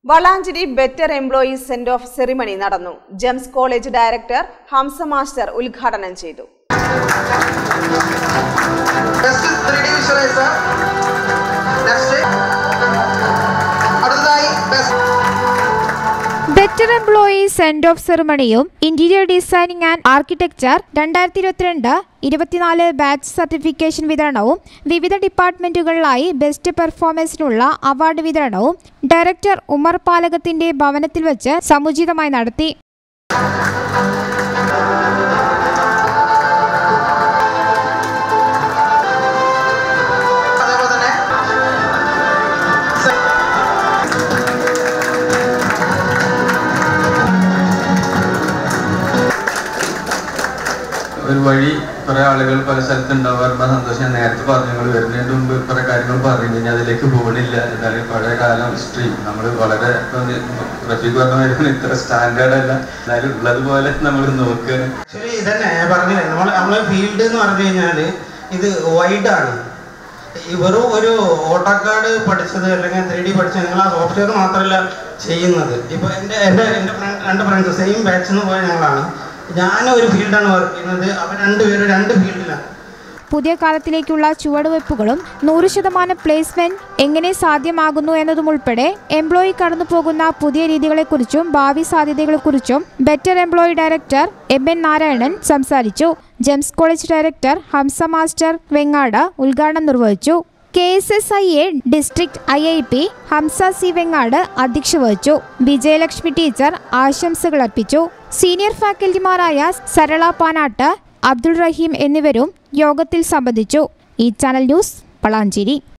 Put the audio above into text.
Valanchery better employees send off ceremony നടന്നു Gems college director Hamsa master ഉദ്ഘാടനം ചെയ്തു next three D visualiser next അടുത്തതായി best better employees send off സെറിമണിയും interior designing and architecture രണ്ടായിരത്തി ഇരുപത്തിരണ്ട് ഇരുപത്തിനാല് ബാച്ച് സർട്ടിഫിക്കേഷൻ വിതരണവും വിവിധ ഡിപ്പാർട്ട്മെന്റുകളിലായി ബെസ്റ്റ് പെർഫോമൻസിനുള്ള അവാർഡ് വിതരണവും ഡയറക്ടർ ഉമർ പാലകത്തിന്റെ ഭവനത്തിൽ വെച്ച് സമുചിതമായി നടത്തി അതേപോലെ തന്നെ ഒരു വഴി കുറെ ആളുകൾ പല സ്ഥലത്ത് ഉണ്ടാവാറുള്ള സന്തോഷം ഞാൻ നേരത്തെ പറഞ്ഞു നിങ്ങൾ വരുന്നതിന് മുമ്പ് കുറെ കാര്യങ്ങൾ പറഞ്ഞു ഞാൻ അതിലേക്ക് പോകണില്ല എന്നാലും പഴയ കാലം ഹിസ്റ്ററി നമ്മൾ വളരെ ഇപ്പൊ റഫീഖ് പറഞ്ഞ മാതിരി ഇത്ര സ്റ്റാൻഡേർഡ് അല്ല എന്നാലും ഉള്ളതുപോലെ നമ്മൾ നോക്കുക ആക്ച്വലി ഇതന്നെ ഞാൻ പറഞ്ഞില്ലേ നമ്മൾ നമ്മളെ ഫീൽഡ് എന്ന് പറഞ്ഞു കഴിഞ്ഞാൽ ഇത് വൈഡാണ് ഈ വെറും ഒരു ഓട്ടോക്കാട് പഠിച്ചത് അല്ലെങ്കിൽ ത്രീ ഡി പഠിച്ചത് നിങ്ങൾ ആ സോഫ്റ്റ്വെയർ മാത്രമല്ല ചെയ്യുന്നത് ഇപ്പോൾ എൻ്റെ എൻ്റെ എൻ്റെ ഫ്രണ്ട് രണ്ട് ഫ്രണ്ട്സ് സെയിം ബാച്ചിൽ നിന്ന് പോയ ഞങ്ങളാണ് ഞാൻ ഒരു ഫീൽഡാണ് വർക്ക് ചെയ്യുന്നത് അവർ രണ്ടുപേരും രണ്ട് ഫീൽഡിലാണ് പുതിയ കാലത്തിലേക്കുള്ള ചുവടുവയ്പ്പുകളും നൂറ് ശതമാനം പ്ലേസ്മെന്റ് എങ്ങനെ സാധ്യമാകുന്നു എന്നതും ഉൾപ്പെടെ എംപ്ലോയി കടന്നുപോകുന്ന പുതിയ രീതികളെക്കുറിച്ചും ഭാവി സാധ്യതകളെക്കുറിച്ചും better employee director M N Narayanan സംസാരിച്ചു Gems college director Hamsa master Vengad ഉദ്ഘാടനം നിർവഹിച്ചു K S S I A district I I P Hamsa C Vengad അധ്യക്ഷ വഹിച്ചു വിജയലക്ഷ്മി ടീച്ചർ ആശംസകൾ അർപ്പിച്ചു സീനിയർ ഫാക്കൽറ്റിമാരായ സരള പാനാട്ട് അബ്ദുൾ റഹീം എന്നിവരും യോഗത്തിൽ സംബന്ധിച്ചു ഈ ചാനൽ ന്യൂസ് വളാഞ്ചേരി